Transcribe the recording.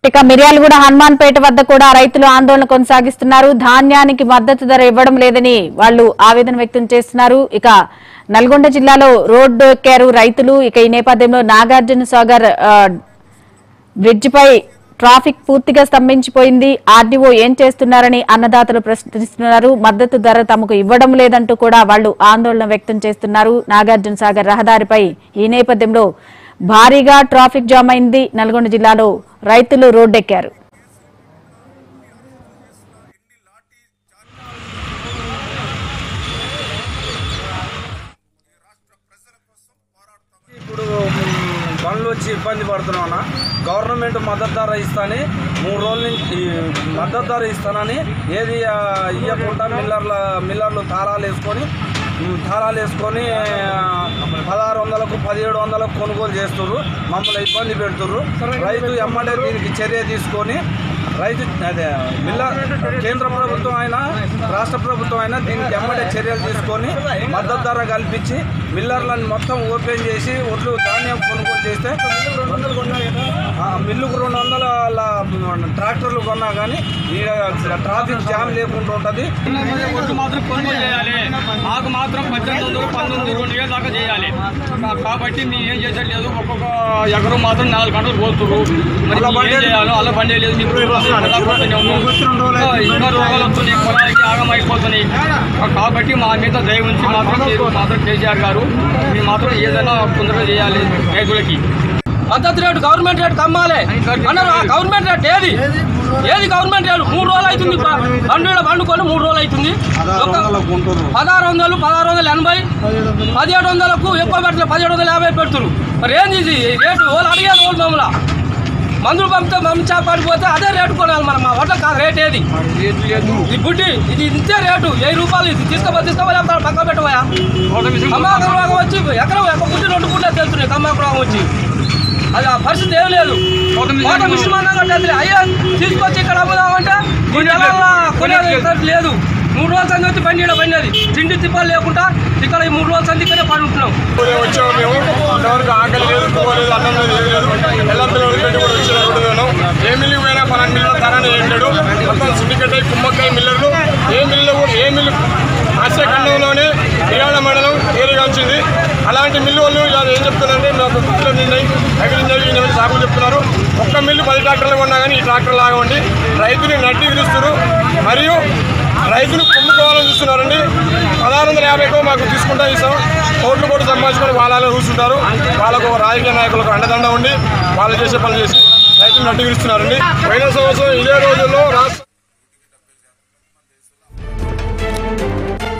ఇక మిర్యాలగూడ హనుమాన్పేట వద్ద కూడా రైతులు ఆందోళన కొనసాగిస్తున్నారు ధాన్యానికి మద్దతు ధర ఇవ్వడం లేదని వాళ్ళు ఆవేదన వ్యక్తం చేస్తున్నారు ఇక నల్గొండ జిల్లాలో రోడ్డు ఎక్కారు రైతులు ఇక ఈ నేపథ్యంలో నాగార్జున సాగర్ ఆ, బ్రిడ్జిపై ట్రాఫిక్ పూర్తిగా స్తంభించిపోయింది ఆర్డీఓ ఏం చేస్తున్నారని అన్నదాతలు ప్రశ్నిస్తున్నారు మద్దతు ధర తమకు ఇవ్వడం లేదంటూ కూడా వాళ్ళు ఆందోళన వ్యక్తం చేస్తున్నారు నాగార్జున సాగర్ రహదారిపై ఈ నేపథ్యంలో భారీగా ట్రాఫిక్ జామ్ అయింది నల్గొండ జిల్లాలో రైతులు రోడ్డెక్కారు ఇప్పుడు మ్, బండ్లు వచ్చి ఇబ్బంది పడుతున్నామన్నా గవర్నమెంట్ మద్దతు ధర ఇస్తాని మూడు రోజుల నుంచి ఈ మద్దతు ధర ఇస్తానని ఏది ఆ, ఇవ్వకుండా మిల్లర్ల మిల్లర్లు తాళాలు వేసుకొని మ్, తాళాలు వేసుకొని ఆ, పదహారు వందలకు పదిహేడు వందలకు కొనుగోలు చేస్తుర్రు మమ్మల్ని ఇబ్బంది పెడుతుర్రు రైతు ఎమ్మడే దీనికి చర్య తీసుకొని రైతు అదే మిల్లర్ కేంద్ర ప్రభుత్వం అయినా రాష్ట్ర ప్రభుత్వం అయినా దీనికి ఎమ్మడే చర్యలు తీసుకొని మద్దతు ధర కల్పించి మిల్లర్లను మొత్తం ఓపెన్ చేసి ఒడ్లు ధాన్యం కొనుగోలు చేస్తే ఆ, మిల్లుకు రెండు వందల ల- ట్రాక్టర్లు కొన్నా కానీ ఈ ట్రాఫిక్ జామ్ లేకుండా ఉంటుంది ఒడ్డు మాత్రం కొనుగోలు చేయాలి మాకు మాత్రం పద్దెనిమిది వందలు పంతొమ్మిది రెండు వేలు దాకా చేయాలి కా- కాబట్టి మేము ఏం చేసేది లేదు ఒక్కొక్క ఎకరం మాత్రం నాలుగు గంటలు పోతున్నారు మరి అలా మేము ఏం బండి- చేయాలో అలా బండి లేదు ఇప్పుడు అలా పోతూనే ఉన్నాం. ఇంకా రోగాలు వస్తున్నాయి పొలాలకి ఆగం అయిపోతున్నాయి కాబట్టి మా మీద దయ ఉంచి మాత్రం మీరు మాత్రం కేసీఆర్ గారు మీరు మాత్రం ఏదైనా తొందరగా చేయాలి రైతులకి మద్దతు రేటు గవర్నమెంట్ రేటు కమ్మాలి అన్నారు ఆ గవర్నమెంట్ రేట్ ఏది ఏది గవర్నమెంట్ రేటు మూడు రోజులు అవుతుంది ప- బండి ఈడ బండుకొని మూడు రోజులు అవుతుంది ఒక పదహారు వందలు పదహారు వందల ఎనభై పదిహేడు వందలకు ఎక్కువ పెట్టలేదు పదిహేడు వందల యాభై పెడుతున్నారు మరి ఏంది ఇది ఈ రేటు వాళ్ళు అడిగారు వాళ్ళు మమ్మల్ని మందులు పంపితే పంపించా పడిపోతే అదే రేటు కొనాలి మనం మా వడ్ల కాదు రేట్ ఏది ఈ బుడ్డి ఇది ఇంతే రేటు వెయ్యి రూపాయలు ఇది తీసుకోబో తీసుకోబో లేకపోతే పక్క పెట్టబోయా కమ్మాకు రోగం వచ్చి ఎకరం ఒక బుడ్డి రెండు బుడ్డే తెలుస్తున్నాయి కమ్మాకు రోగం వచ్చి అది ఆ పరిస్థితి ఏం లేదు కోట మిషన్ అన్నా కట్టేది అయ్యా తీసుకొచ్చి ఇక్కడ అమ్ముదామంటే ఈ నెలల్లో కొనేది ఇక్కడ లేదు మూడు రోజుల సంది వచ్చి బండి ఈడ బండి తిండి తిప్పాలు లేకుండా ఇక్కడ ఈ మూడు రోజుల సంది ఇక్కడే పడి ఉంటున్నాం ఇప్పుడే వచ్చాము మేము ఇంతవరకు ఆకలి లేదు పువ్వు లేదు అన్నం లేదు ఏం లేదు ఎల్లంతలో పెట్టి కూడా వచ్చిన కూడా ఏ మిల్లు పోయినా పన్నెండు మిల్లుల ధరని ఏంటాడు మొత్తం సిండికేట్ అయి కుమ్మక్కాయ మిల్లర్లు ఏ మిల్లు ఏ మిల్లు ఆసియాఖండంలోనే బియాడ మండలం ఏరియాగా వచ్చింది అలాంటి మిల్లు వాళ్ళు ఇవాళ ఏం చెప్తున్నారంటే మాకు కుక్కలు నిన్నాయి అగిలి నిన్నాయి సాగులు చెప్తున్నారు ఒక్క మిల్లు పది ట్రాక్టర్లు కొన్నా కానీ ఈ ట్రాక్టర్ లాగండి రైతుని నడ్డి విరుస్తారు మరియు రైతులు కుమ్ముకోవాలని చూస్తున్నారండి పదహారు వందల యాభైకో మాకు తీసుకుంటా ఇస్తాం కోట్లు కోట్లు సంపాదించుకొని వాళ్ళలో కూర్చుంటారు వాళ్ళకు ఒక రాజకీయ నాయకులకు అండదండ ఉండి వాళ్ళు చేసే పనులు చేసి రైతులు నడ్డి విరుస్తున్నారండి పోయిన సంవత్సరం ఇదే రోజుల్లో రాష్ట్ర